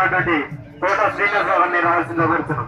చేస్తున్నటువంటి తోట శ్రీనివాసరావు గారిని రావాల్సిందిగా కోరుతున్నాం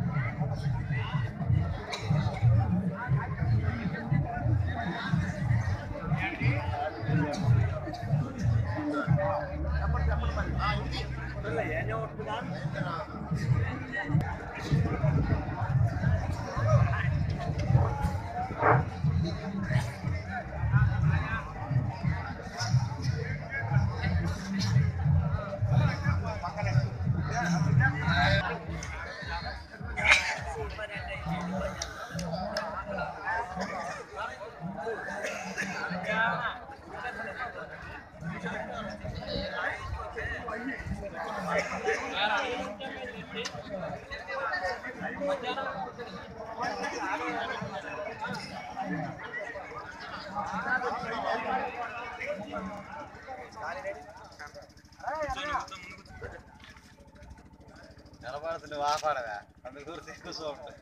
నిలబడుతుంది ఆపాడగా అందుకు దూరం తీసుకొస్తూ ఉంటుంది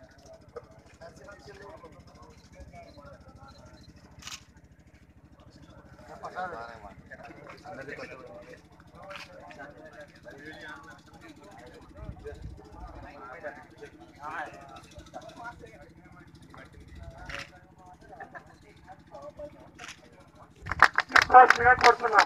కోరుతున్నాం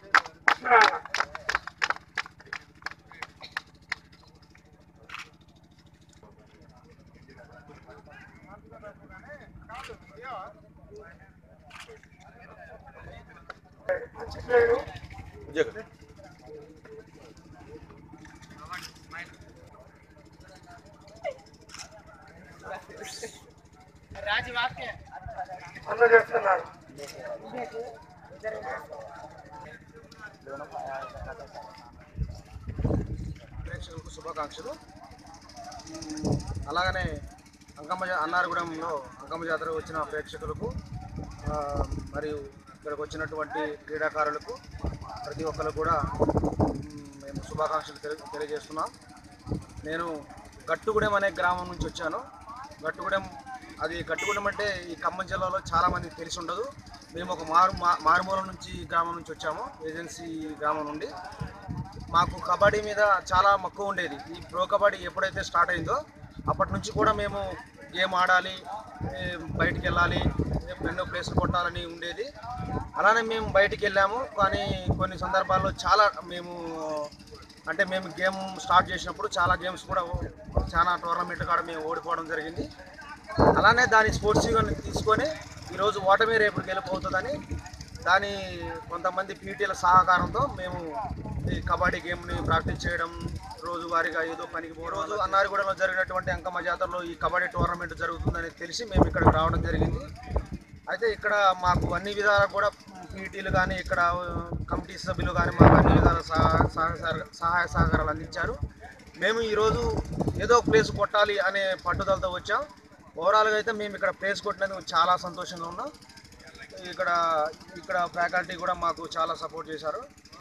అందజేస్తున్నారు ప్రేక్షకులకు శుభాకాంక్షలు మ్మ్. అలాగనే అంకమ్మ జా- అన్నారగూడెంలో అంకమ్మ జాతర వచ్చిన ప్రేక్షకులకు ఆ, మరియు ఇక్కడికి వచ్చినటువంటి క్రీడాకారులకు ప్రతి ఒక్కరు కూడా మ్మ్, మేము శుభాకాంక్షలు తెలి తెలియజేస్తున్నాం నేను గట్టుగూడెం అనే గ్రామం నుంచి వచ్చాను గట్టుగూడెం అది గట్టుగూడెం అంటే ఈ ఖమ్మం జిల్లాలో చాలామంది తెలిసి ఉండదు మేము ఒక మారు మా- మారుమూల నుంచి ఈ గ్రామం నుంచి వచ్చాము ఏజెన్సీ గ్రామం నుండి మాకు కబడ్డీ మీద చాలా మక్కువ ఉండేది ఈ ప్రో కబడ్డీ ఎప్పుడైతే స్టార్ట్ అయిందో అప్పటి నుంచి కూడా మేము గేమ్ ఆడాలి ఏ, బయటికి వెళ్ళాలి ఎన్నో ప్లేస్లు కొట్టాలని ఉండేది అలానే మేము బయటికి వెళ్ళాము కానీ కొన్ని సందర్భాల్లో చాలా మేము అంటే మేము గేమ్ స్టార్ట్ చేసినప్పుడు చాలా గేమ్స్ కూడా చాలా టోర్నమెంట్ కాడ మేము ఓడిపోవడం జరిగింది అలానే దాని స్పోర్ట్స్గా తీసుకొని ఈరోజు ఓటమి రేపు గెలిపోతుందని దాని కొంతమంది పీటీల సహకారంతో మేము ఈ కబడ్డీ గేమ్ని ప్రాక్టీస్ చేయడం రోజువారీగా ఏదో పనికి పో రోజు అన్నారిగూడలో జరిగినటువంటి అంకమ్మ జాతరలో ఈ కబడ్డీ టోర్నమెంట్ జరుగుతుందని తెలిసి మేము ఇక్కడికి రావడం జరిగింది అయితే ఇక్కడ మాకు అన్ని విధాలా కూడా పీటీలు కానీ ఇక్కడ కమిటీ సభ్యులు కానీ మాకు అన్ని విధాల సహా- సహకార- సహాయ సహకారాలు అందించారు మేము ఈరోజు ఏదో ఒక ప్లేస్ కొట్టాలి అనే పట్టుదలతో వచ్చాం ఓవరాల్గా అయితే మేము ఇక్కడ ప్లేస్ కొట్టినందుకు చాలా సంతోషంగా ఉన్నాం ఇక్కడ ఇక్కడ ఫ్యాకల్టీ కూడా మాకు చాలా సపోర్ట్ చేశారు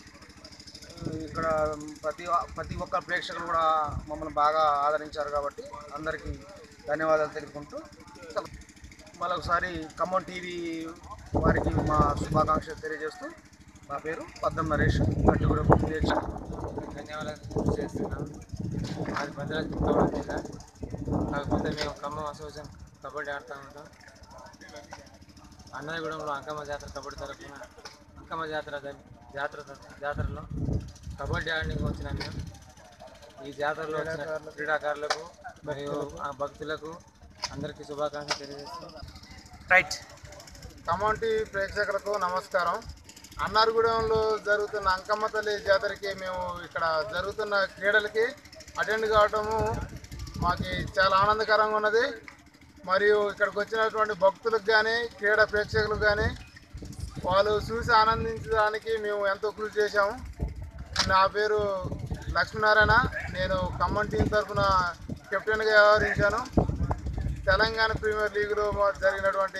ఇక్కడ ప్రతి ప్రతి ఒక్క ప్రేక్షకులు కూడా మమ్మల్ని బాగా ఆదరించారు కాబట్టి అందరికీ ధన్యవాదాలు తెలుపుకుంటూ మరొకసారి ఖమ్మం టీవీ వారికి మా శుభాకాంక్షలు తెలియజేస్తూ నా పేరు పద్మం నరేష్ గట్టుగూడెం విలేజ్ ధన్యవాదాలు చేస్తున్నాం అది భద్రాద్రి కొత్తగూడెం జిల్లా కాకపోతే మేము ఖమ్మం అసోసియేషన్ కబడ్డీ ఆడుతూ ఉంటాం అన్నయ్యగూడెంలో అంకమ్మ జాతర కబడ్డీ తరఫున అంకమ్మ జాతర జరి- జాతర జాతరలో కబడ్డీ ఆడడానికి వచ్చిన మేము ఈ జాతరలో వచ్చిన క్రీడాకారులకు మరియు ఆ భక్తులకు అందరికీ శుభాకాంక్షలు తెలియజేస్తాం రైట్ ఖమ్మం టీవీ ప్రేక్షకులకు నమస్కారం అన్నారగూడెంలో జరుగుతున్న అంకమ్మ తల్లి జాతరకి మేము ఇక్కడ జరుగుతున్న క్రీడలకి అటెండ్ కావటము మాకు చాలా ఆనందకరంగా ఉన్నది మరియు ఇక్కడికి వచ్చినటువంటి భక్తులకు కానీ క్రీడా ప్రేక్షకులకు కానీ వాళ్ళు చూసి ఆనందించడానికి మేము ఎంతో కృషి చేశాము నా పేరు లక్ష్మీనారాయణ నేను ఖమ్మం టీం తరఫున కెప్టెన్గా వ్యవహరించాను తెలంగాణ ప్రీమియర్ లీగ్లో జరిగినటువంటి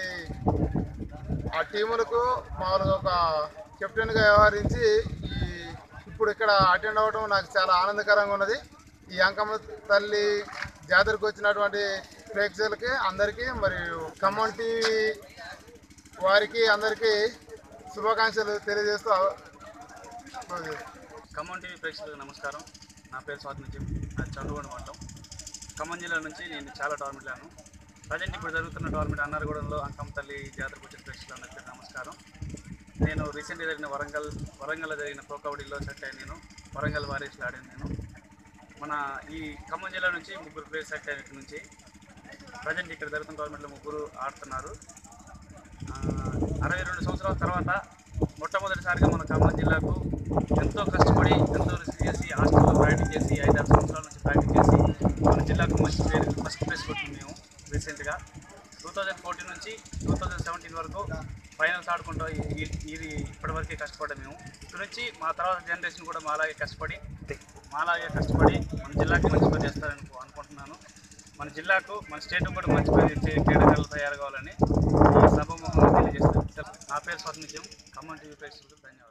ఆ టీములకు మామూలుగా ఒక కెప్టెన్గా వ్యవహరించి ఈ ఇప్పుడు ఇక్కడ అటెండ్ అవ్వడం నాకు చాలా ఆనందకరంగా ఉన్నది ఈ అంకమ్మ తల్లి జాతరకు వచ్చినటువంటి ప్రేక్షకులకి అందరికీ మరియు ఖమ్మం టీవీ వారికి అందరికీ శుభాకాంక్షలు తెలియజేస్తూ ఖమ్మం టీవీ ప్రేక్షకులకు నమస్కారం నా పేరు స్వాతంత్ర్యం నా చంద్రగొండ మండలం ఖమ్మం జిల్లా నుంచి నేను చాలా టోర్నమెంట్లు ఆడాను ప్రజెంట్ ఇప్పుడు జరుగుతున్న టోర్నమెంట్ అన్నారగూడెంలో అంకమ్మ తల్లి జాతరకు వచ్చిన ప్రేక్షకులందరికీ నమస్కారం నేను రీసెంట్గా జరిగిన వరంగల్ వరంగల్లో జరిగిన ప్రో కబడ్డీలో సెట్ అయ్యాను నేను వరంగల్ వారీస్లో ఆడాను నేను మన ఈ ఖమ్మం జిల్లా నుంచి ముగ్గురు ప్లేయర్స్ సెట్ అయ్యారు ఇక్కడ నుంచి ప్రజెంట్ ఇక్కడ జరుగుతున్న టోర్నమెంట్లో ముగ్గురు ఆడుతున్నారు ఆ, అరవై రెండు సంవత్సరాల తర్వాత మొట్టమొదటిసారిగా మన ఖమ్మం జిల్లాకు ఎంతో కష్టపడి ఎంతో రిస్క్ చేసి హాస్టల్లో ప్రాక్టీస్ చేసి ఐదారు సంవత్సరాల నుంచి ప్రాక్టీస్ చేసి మన జిల్లాకు మంచి పేరు ఫస్ట్ ప్లేస్ కొట్టింది మేము రీసెంట్గా టూ థౌజండ్ ఫోర్టీన్ నుంచి టూ థౌజండ్ సెవెంటీన్ వరకు ఫైనల్స్ ఆడుకుంటూ ఈ- ఈ- ఇది ఇప్పటివరకే కష్టపడ్డాం మేము ఇక్కడ నుంచి మా తర్వాత జనరేషన్ కూడా మాలాగే కష్టపడి మాలాగే కష్టపడి మన జిల్లాకి మంచి పేరు చేస్తారని అనుకుంటున్నాను మన జిల్లాకు మన స్టేట్ కూడా మంచి పేరు ఇచ్చే క్రీడాకారులు తయారు కావాలని ఈ సభ తెలియజేస్తాను నా పేరు స్వాతంత్ర్యం ఖమ్మం టీవీ ప్రేక్షకులకు ధన్యవాదాలు